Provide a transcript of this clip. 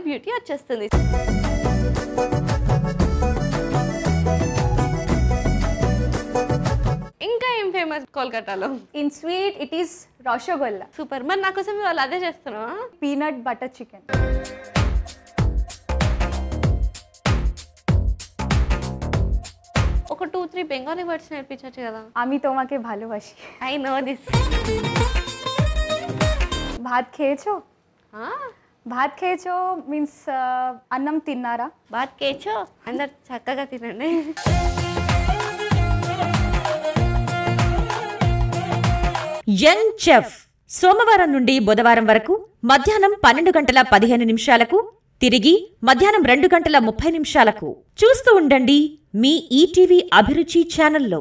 Beauty వచ్చేస్తుంది ఇంకా ఏం ఫేమస్ కోల్కతాలో In sweet, it is Rasgulla, super మరి నా కోసం వాళ్ళు అదే చేస్తున్నావా peanut butter chicken. ఒక టూ త్రీ బెంగాలీ వర్డ్స్ నేర్పించవచ్చు కదా আমি তোমাকে ভালোবাসি ఐ నో దిస్ ভাত খেয়েছো ভাত খেয়েছো మీన్స్ అన్నం తిన్నారా బాత్ కేచో అందరు చక్కగా తినండి యంగ్ చెఫ్ సోమవారం నుండి బుధవారం వరకు మధ్యాహ్నం పన్నెండు గంటల పదిహేను నిమిషాలకు తిరిగి మధ్యాహ్నం రెండు గంటల ముప్పై నిమిషాలకు చూస్తూ ఉండండి మీ ఈటీవీ అభిరుచి ఛానల్లో